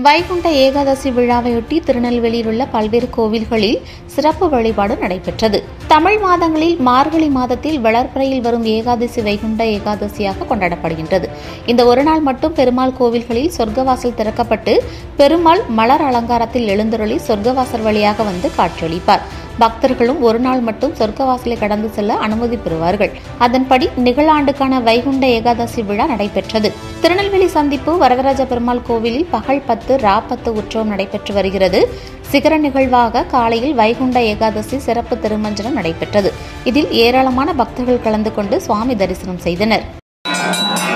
வைகுண்ட ஏகாதசி விழாவையொட்டி திருநெல்வேலியில் உள்ள பல்வேறு கோவில்களில் சிறப்பு வழிபாடு நடைபெற்றது தமிழ் மாதங்களில் மார்கழி மாதத்தில் வளர்ப்பிறையில் வரும் ஏகாதசி வைகுண்ட ஏகாதசியாக கொண்டாடப்படுகின்றது இந்த ஒரு நாள் மட்டும் பெருமாள் கோவில்களில் சொர்க்கவாசல் திறக்கப்பட்டு பெருமாள் மலர் அலங்காரத்தில் எழுந்தருளி சொர்க்கவாசல் வழியாக வந்து காட்சியளிப்பார் பக்தர்களும் ஒரு நாள் மட்டும் சொர்க்கவாசலை கடந்து செல்ல அனுமதி பெறுவார்கள் அதன்படி நிகழாண்டுக்கான வைகுண்ட ஏகாதசி விழா நடைபெற்றது திருநெல்வேலி சந்திப்பு வரதராஜ பெருமாள் கோவிலில் பகல் பத்து ரா பத்து உற்சவம் நடைபெற்று வருகிறது சிகர நிகழ்வாக காலையில் வைகுண்ட ஏகாதசி சிறப்பு திருமஞ்சனம் நடைபெற்றது இதில் ஏராளமான பக்தர்கள் கலந்து கொண்டு சுவாமி தரிசனம் செய்தனர்